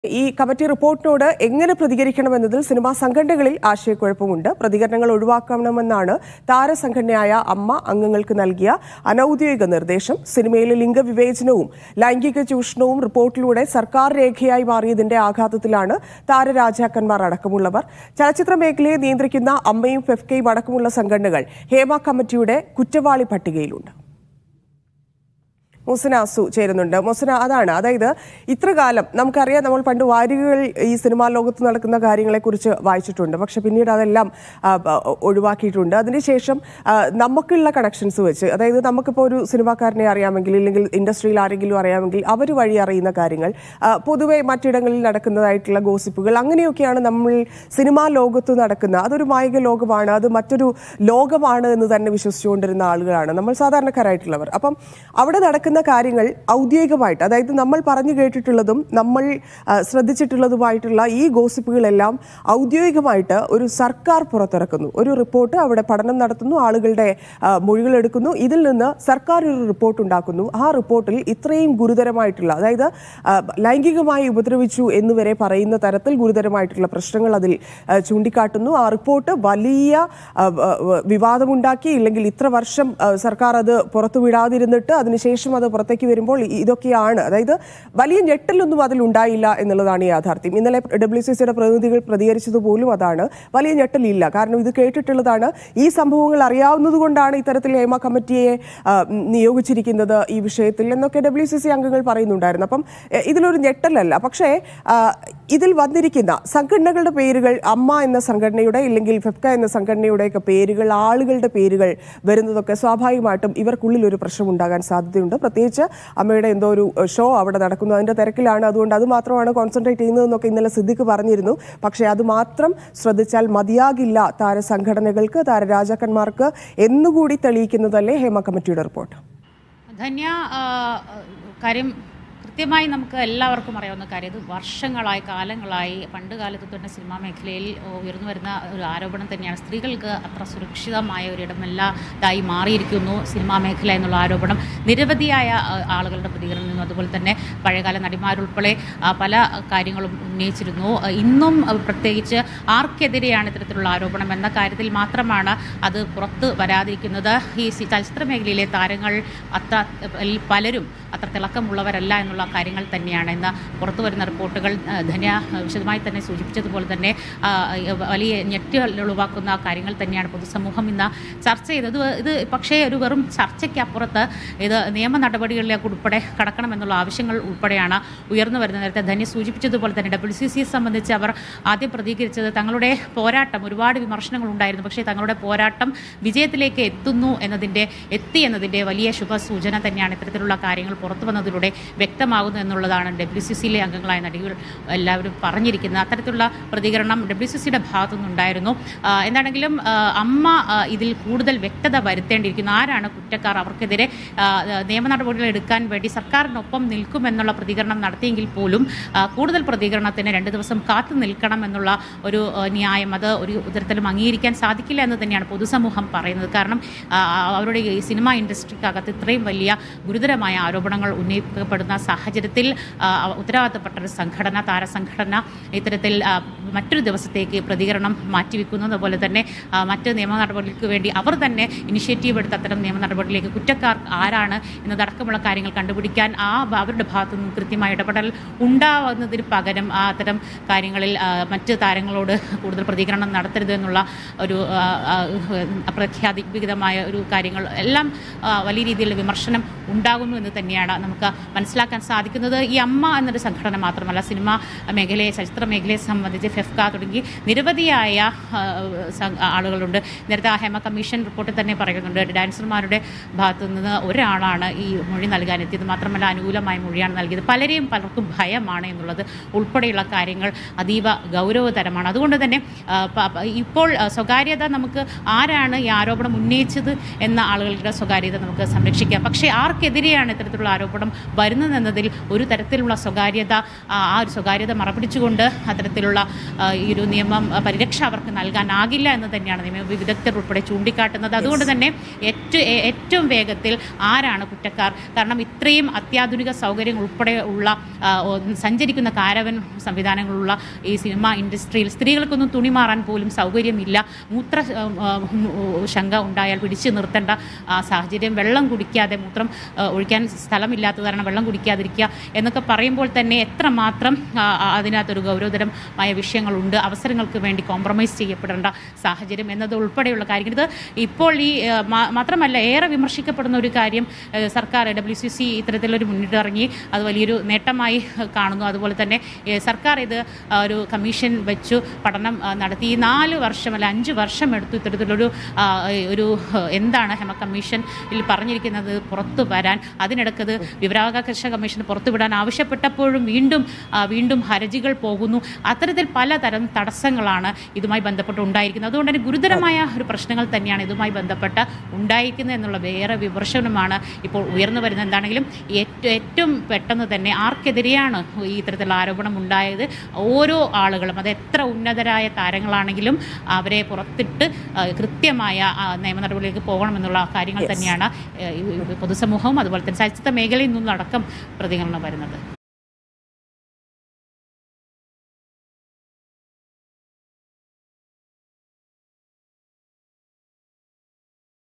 ഈ കമ്മിറ്റി റിപ്പോർട്ടിനോട് എങ്ങനെ പ്രതികരിക്കണമെന്നതിൽ സിനിമാ സംഘടനകളിൽ ആശയക്കുഴപ്പമുണ്ട് പ്രതികരണങ്ങൾ ഒഴിവാക്കണമെന്നാണ് താരസംഘടനയായ അമ്മ അംഗങ്ങൾക്ക് നൽകിയ അനൌദ്യോഗിക നിർദ്ദേശം സിനിമയിലെ ലിംഗവിവേചനവും ലൈംഗിക ചൂഷണവും റിപ്പോർട്ടിലൂടെ സർക്കാർ രേഖയായി മാറിയതിന്റെ ആഘാതത്തിലാണ് താരരാജാക്കന്മാർ അടക്കമുള്ളവർ ചലച്ചിത്ര മേഖലയെ നിയന്ത്രിക്കുന്ന അമ്മയും ഫെഫ്കയും അടക്കമുള്ള സംഘടനകൾ ഹേമ കമ്മിറ്റിയുടെ കുറ്റവാളി പട്ടികയിലുണ്ട് മുസന അസു ചേരുന്നുണ്ട് മുസന അതാണ് അതായത് ഇത്ര കാലം നമുക്കറിയാം നമ്മൾ പണ്ട് വാരികകൾ ഈ സിനിമാ ലോകത്ത് നടക്കുന്ന കാര്യങ്ങളെക്കുറിച്ച് വായിച്ചിട്ടുണ്ട് പക്ഷെ പിന്നീട് അതെല്ലാം ആ, ബ- ഒഴിവാക്കിയിട്ടുണ്ട് അതിനുശേഷം ആ, നമുക്കുള്ള കണക്ഷൻസ് വെച്ച് അതായത് നമുക്കിപ്പോൾ ഒരു സിനിമാക്കാരനെ അറിയാമെങ്കിൽ ഇല്ലെങ്കിൽ ഇൻഡസ്ട്രിയിൽ ആരെങ്കിലും അറിയാമെങ്കിൽ അവർ വഴി അറിയുന്ന കാര്യങ്ങൾ ആ, പൊതുവെ മറ്റിടങ്ങളിൽ നടക്കുന്നതായിട്ടുള്ള ഗോസിപ്പുകൾ അങ്ങനെയൊക്കെയാണ് നമ്മൾ സിനിമാ ലോകത്ത് നടക്കുന്ന അതൊരു മായിക ലോകമാണ് അത് മറ്റൊരു ലോകമാണ് എന്ന് തന്നെ വിശ്വസിച്ചുകൊണ്ടിരുന്ന ആളുകളാണ് നമ്മൾ സാധാരണക്കാരായിട്ടുള്ളവർ അപ്പം അവിടെ നടക്കുന്ന കാര്യങ്ങൾ ഔദ്യോഗികമായിട്ട് അതായത് നമ്മൾ പറഞ്ഞു കേട്ടിട്ടുള്ളതും നമ്മൾ ആ, ശ്രദ്ധിച്ചിട്ടുള്ളതുമായിട്ടുള്ള ഈ ഗോസിപ്പുകളെല്ലാം ഔദ്യോഗികമായിട്ട് ഒരു സർക്കാർ പുറത്തിറക്കുന്നു ഒരു റിപ്പോർട്ട് അവിടെ പഠനം നടത്തുന്നു ആളുകളുടെ ആ, മൊഴികളെടുക്കുന്നു ഇതിൽ നിന്ന് സർക്കാർ ഒരു റിപ്പോർട്ട് ഉണ്ടാക്കുന്നു ആ റിപ്പോർട്ടിൽ ഇത്രയും ഗുരുതരമായിട്ടുള്ള അതായത് ആ, ലൈംഗികമായി ഉപദ്രവിച്ചു എന്ന് വരെ പറയുന്ന തരത്തിൽ ഗുരുതരമായിട്ടുള്ള പ്രശ്നങ്ങൾ അതിൽ ആ, ചൂണ്ടിക്കാട്ടുന്നു ആ റിപ്പോർട്ട് വലിയ ആ, ആ, വിവാദമുണ്ടാക്കി ഇല്ലെങ്കിൽ ഇത്ര വർഷം ആ, സർക്കാർ അത് പുറത്തുവിടാതിരുന്നിട്ട് അതിനുശേഷം അത് പുറത്തേക്ക് വരുമ്പോൾ ഇ- ഇതൊക്കെയാണ് അതായത് വലിയ ഞെട്ടലൊന്നും അതിൽ ഉണ്ടായില്ല എന്നുള്ളതാണ് യാഥാർത്ഥ്യം ഇന്നലെ ഡബ്ല്യു സി സിയുടെ പ്രതിനിധികൾ പ്രതികരിച്ചത് പോലും അതാണ് വലിയ ഞെട്ടലില്ല കാരണം ഇത് കേട്ടിട്ടുള്ളതാണ് ഈ സംഭവങ്ങൾ അറിയാവുന്നതുകൊണ്ടാണ് ഇത്തരത്തിൽ ഹേമ കമ്മിറ്റിയെ ആ, ഉം, നിയോഗിച്ചിരിക്കുന്നത് ഈ വിഷയത്തിൽ എന്നൊക്കെ ഡബ്ല്യു സി സി അംഗങ്ങൾ പറയുന്നുണ്ടായിരുന്നു അപ്പം എ, ഇതിലൊരു ഞെട്ടലല്ല പക്ഷേ ആ, ഇതിൽ വന്നിരിക്കുന്ന സംഘടനകളുടെ പേരുകൾ അമ്മ എന്ന സംഘടനയുടെ ഇല്ലെങ്കിൽ ഫെഫ്ക എന്ന സംഘടനയുടെയൊക്കെ പേരുകൾ ആളുകളുടെ പേരുകൾ വരുന്നതൊക്കെ സ്വാഭാവികമായിട്ടും ഇവർക്കുള്ളിൽ ഒരു പ്രശ്നം ഉണ്ടാകാൻ സാധ്യതയുണ്ട് പ്രത്യേകിച്ച് അമ്മയുടെ എന്തോ ഒരു ഷോ അവിടെ നടക്കുന്നു അതിന്റെ തിരക്കിലാണ് അതുകൊണ്ട് അത് മാത്രമാണ് കോൺസെൻട്രേറ്റ് ചെയ്യുന്നതെന്നൊക്കെ ഇന്നലെ സിദ്ദിഖ് പറഞ്ഞിരുന്നു പക്ഷേ അത് മാത്രം ശ്രദ്ധിച്ചാൽ മതിയാകില്ല താരസംഘടനകൾക്ക് താരരാജാക്കന്മാർക്ക് എന്നുകൂടി തെളിയിക്കുന്നതല്ലേ ഹേമ കമ്മിറ്റിയുടെ റിപ്പോർട്ട് ധന്യ ആ, കാര്യം കൃത്യമായി നമുക്ക് എല്ലാവർക്കും അറിയാവുന്ന കാര്യം ഇത് വർഷങ്ങളായി കാലങ്ങളായി പണ്ട് കാലത്ത് തന്നെ സിനിമാ മേഖലയിൽ ഉയർന്നു വരുന്ന ഒരു ആരോപണം തന്നെയാണ് സ്ത്രീകൾക്ക് അത്ര സുരക്ഷിതമായ ഒരിടമല്ലാതായി മാറിയിരിക്കുന്നു സിനിമാ മേഖല എന്നുള്ള ആരോപണം നിരവധിയായ ആ, ആളുകളുടെ പ്രതികരണം നിന്നു അതുപോലെ തന്നെ പഴയകാല നടിമാരുൾപ്പെടെ ആ, പല കാര്യങ്ങളും ഉന്നയിച്ചിരുന്നു ആ, ഇന്നും ആ, പ്രത്യേകിച്ച് ആർക്കെതിരെയാണ് ഇത്തരത്തിലുള്ള ആരോപണം എന്ന കാര്യത്തിൽ മാത്രമാണ് അത് പുറത്ത് വരാതിരിക്കുന്നത് ഈ സി- ചലച്ചിത്ര മേഖലയിലെ താരങ്ങൾ അത്ര അതിൽ പലരും അത്ര തിളക്കമുള്ളവരല്ല എന്നുള്ള കാര്യങ്ങൾ തന്നെയാണ് ഇന്ന് പുറത്തു വരുന്ന റിപ്പോർട്ടുകൾ ആ, ധന്യ വിശദമായി തന്നെ സൂചിപ്പിച്ചതുപോലെ തന്നെ ആ, വലിയ ഞെട്ടികൾ ഒഴിവാക്കുന്ന കാര്യങ്ങൾ തന്നെയാണ് പൊതുസമൂഹം ഇന്ന് ചർച്ച ചെയ്തത് ഇത് പക്ഷേ ഒരു വെറും ചർച്ചയ്ക്കപ്പുറത്ത് ഇത് നിയമ നടപടികളിലേക്ക് ഉൾപ്പെടെ കടക്കണമെന്നുള്ള ആവശ്യങ്ങൾ ഉൾപ്പെടെയാണ് ഉയർന്നു വരുന്നത് നേരത്തെ ധന്യ സൂചിപ്പിച്ചതുപോലെ തന്നെ ഡബ്ല്യു സി സിയെ സംബന്ധിച്ച് അവർ ആദ്യം പ്രതികരിച്ചത് തങ്ങളുടെ പോരാട്ടം ഒരുപാട് വിമർശനങ്ങൾ ഉണ്ടായിരുന്നു പക്ഷേ തങ്ങളുടെ പോരാട്ടം വിജയത്തിലേക്ക് എത്തുന്നു എന്നതിൻ്റെ എത്തി എന്നതിൻ്റെ വലിയ ശുഭസൂചന തന്നെയാണ് ഇത്തരത്തിലുള്ള കാര്യങ്ങൾ പുറത്തു വന്നതിലൂടെ വ്യക്തമാകുന്നു എന്നുള്ളതാണ് ഡബ്ല്യു സി സിയിലെ അംഗങ്ങളായ നടികൾ എല്ലാവരും പറഞ്ഞിരിക്കുന്നത് അത്തരത്തിലുള്ള പ്രതികരണം ഡബ്ല്യു സി സിയുടെ ഭാഗത്തു നിന്നുണ്ടായിരുന്നു ആ, എന്താണെങ്കിലും ആ, അമ്മ ആ, ഇതിൽ കൂടുതൽ വ്യക്തത വരുത്തേണ്ടിയിരിക്കുന്നു ആരാണ് കുറ്റക്കാർ അവർക്കെതിരെ ആ, നിയമ നടപടികൾ എടുക്കാൻ വേണ്ടി സർക്കാരിനൊപ്പം നിൽക്കുമെന്നുള്ള പ്രതികരണം നടത്തിയെങ്കിൽ പോലും ആ, കൂടുതൽ പ്രതികരണത്തിന് രണ്ട് ദിവസം കാത്തു നിൽക്കണം എന്നുള്ള ഒരു ആ, ന്യായം അത് ഒരു തരത്തിലും അംഗീകരിക്കാൻ സാധിക്കില്ല എന്ന് തന്നെയാണ് പൊതുസമൂഹം പറയുന്നത് കാരണം ആ, അവരുടെ ഈ സിനിമാ ഇൻഡസ്ട്രിക്കകത്ത് ഇത്രയും വലിയ ഗുരുതരമായ ആരോപണങ്ങൾ ഉന്നയിക്കപ്പെടുന്ന സാഹചര്യത്തിൽ ആ, ഉത്തരവാദിത്തപ്പെട്ട ഒരു സംഘടന താരസംഘടന ഇത്തരത്തിൽ ആ, മറ്റൊരു ദിവസത്തേക്ക് പ്രതികരണം മാറ്റിവെക്കുന്നത് പോലെ തന്നെ ആ, മറ്റ് നിയമ നടപടികൾക്ക് വേണ്ടി അവർ തന്നെ ഇനിഷ്യേറ്റീവ് എടുത്ത് അത്തരം നിയമ നടപടിയിലേക്ക് കുറ്റക്കാർ ആരാണ് എന്നതടക്കമുള്ള കാര്യങ്ങൾ കണ്ടുപിടിക്കാൻ ആ ഭ- അവരുടെ ഭാഗത്തു നിന്നും കൃത്യമായ ഇടപെടൽ ഉണ്ടാവുന്നതിന് പകരം ആ അത്തരം കാര്യങ്ങളിൽ ആ, മറ്റ് താരങ്ങളോട് കൂടുതൽ പ്രതികരണം നടത്തരുത് എന്നുള്ള ഒരു ആ, ആ, അപ്രഖ്യാപിതമായ ഒരു കാര്യങ്ങൾ എല്ലാം ആ, വലിയ രീതിയിലുള്ള വിമർശനം ഉണ്ടാകുന്നു എന്ന് തന്നെയാണ് നമുക്ക് മനസ്സിലാക്കാൻ സാധിക്കുന്നത് ഈ അമ്മ എന്നൊരു സംഘടന മാത്രമല്ല സിനിമാ മേഖലയെ ചലച്ചിത്ര മേഖലയെ സംബന്ധിച്ച് ഫെഫ്ക തുടങ്ങി നിരവധിയായ ആ, സം- ആളുകളുണ്ട് നേരത്തെ ആ ഹേമ കമ്മീഷൻ റിപ്പോർട്ടിൽ തന്നെ പറയുന്നുണ്ട് ഡാൻസർമാരുടെ ഭാഗത്തു നിന്ന് ഒരാളാണ് ഈ മൊഴി നൽകാൻ എത്തിയത് മാത്രമല്ല അനുകൂലമായ മൊഴിയാണ് നൽകിയത് പലരെയും പലർക്കും ഭയമാണ് എന്നുള്ളത് ഉൾപ്പെടെയുള്ള കാര്യങ്ങൾ അതീവ ഗൗരവതരമാണ് അതുകൊണ്ട് തന്നെ ആ, പ- പ- ഇപ്പോൾ ആ, സ്വകാര്യത നമുക്ക് ആരാണ് ഈ ആരോപണം ഉന്നയിച്ചത് എന്ന ആളുകളുടെ സ്വകാര്യത നമുക്ക് സംരക്ഷിക്കാം പക്ഷേ ആർക്കെതിരെയാണ് ഇത്തരത്തിലുള്ള ആരോപണം വരുന്നതെന്നത് എന്നതിൽ ഒരു തരത്തിലുള്ള സ്വകാര്യത ആ ആ ഒരു സ്വകാര്യത മറപിടിച്ചുകൊണ്ട് അത്തരത്തിലുള്ള ആ, ഈ ഒരു നിയമം ആ, പരിരക്ഷ അവർക്ക് നൽകാനാകില്ല എന്ന് തന്നെയാണ് നിയമ വിദഗ്ധർ ഉൾപ്പെടെ ചൂണ്ടിക്കാട്ടുന്നത് അതുകൊണ്ട് തന്നെ ഏറ്റവും ഏറ്റവും വേഗത്തിൽ ആരാണ് കുറ്റക്കാർ കാരണം ഇത്രയും അത്യാധുനിക സൗകര്യങ്ങൾ ഉൾപ്പെടെ ഉള്ള ആ, ഒ- സഞ്ചരിക്കുന്ന കാരവൻ സംവിധാനങ്ങളുള്ള ഈ സിനിമ ഇൻഡസ്ട്രിയിൽ സ്ത്രീകൾക്കൊന്നും തുണി മാറാൻ പോലും സൗകര്യമില്ല മൂത്ര ആ, ആ, ശങ്ക ഉണ്ടായാൽ പിടിച്ചു നിർത്തേണ്ട ആ, സാഹചര്യം വെള്ളം കുടിക്കാതെ മൂത്രം ആ, ഒഴിക്കാൻ സ്ഥലമില്ലാത്തത് കാരണം വെള്ളം കുടിക്കാതിരിക്കുക എന്നൊക്കെ പറയുമ്പോൾ തന്നെ എത്രമാത്രം ആ, ആ, അതിനകത്തൊരു ഗൗരവതരമായ വിഷയങ്ങളുണ്ട് അവസരങ്ങൾക്ക് വേണ്ടി കോംപ്രമൈസ് ചെയ്യപ്പെടേണ്ട സാഹചര്യം എന്നത് ഉൾപ്പെടെയുള്ള കാര്യങ്ങൾ ഇത് ഇപ്പോൾ ഈ ആ, മാ- മാത്രമല്ല ഏറെ വിമർശിക്കപ്പെടുന്ന ഒരു കാര്യം ആ, സർക്കാർ ഡബ്ല്യു സി സി ഇത്തരത്തിലൊരു മുന്നിട്ടിറങ്ങി അത് വലിയൊരു നേട്ടമായി ആ, കാണുന്നു അതുപോലെ തന്നെ ഏ, സർക്കാർ ഇത് ആ, ഒരു കമ്മീഷൻ വെച്ചു പഠനം ആ, നടത്തി ഈ നാല് വർഷം അല്ല അഞ്ച് വർഷം എടുത്തു ഇത്തരത്തിലൊരു ആ, ഒരു ആ, എന്താണ് ഹെമ കമ്മീഷനിൽ പറഞ്ഞിരിക്കുന്നത് പുറത്തു വരാൻ അതിനിടക്കത് വിവരാവകാശ കമ്മീഷൻ പുറത്തുവിടാൻ ആവശ്യപ്പെട്ടപ്പോഴും വീണ്ടും ആ, വീണ്ടും ഹർജികൾ പോകുന്നു അത്തരത്തിൽ പലതരം തടസ്സങ്ങളാണ് ഇതുമായി ബന്ധപ്പെട്ട് ഉണ്ടായിരിക്കുന്നത് അതുകൊണ്ട് തന്നെ ഗുരുതരമായ ഒരു പ്രശ്നങ്ങൾ തന്നെയാണ് ഇതുമായി ബന്ധപ്പെട്ട് ഉണ്ടായിരിക്കുന്നത് എന്നുള്ള വേറെ വിമർശനമാണ് ഇപ്പോൾ ഉയർന്നു വരുന്നത് എന്താണെങ്കിലും ഏറ്റവും ഏറ്റവും പെട്ടെന്ന് തന്നെ ആർക്കെതിരെയാണ് ഈ ഇത്തരത്തിലുള്ള ആരോപണം ഉണ്ടായത് ഓരോ ആളുകളും അത് എത്ര ഉന്നതരായ താരങ്ങളാണെങ്കിലും അവരെ പുറത്തിട്ട് ആ, കൃത്യമായ ആ, നിയമ നടപടിയിലേക്ക് പോകണമെന്നുള്ള കാര്യങ്ങൾ തന്നെയാണ് ഏ, ഈ പൊതുസമൂഹവും അതുപോലെ തന്നെ ചലച്ചിത്ര മേഖലയിൽ നിന്നടക്കം പ്രതികരണം വരുന്നത്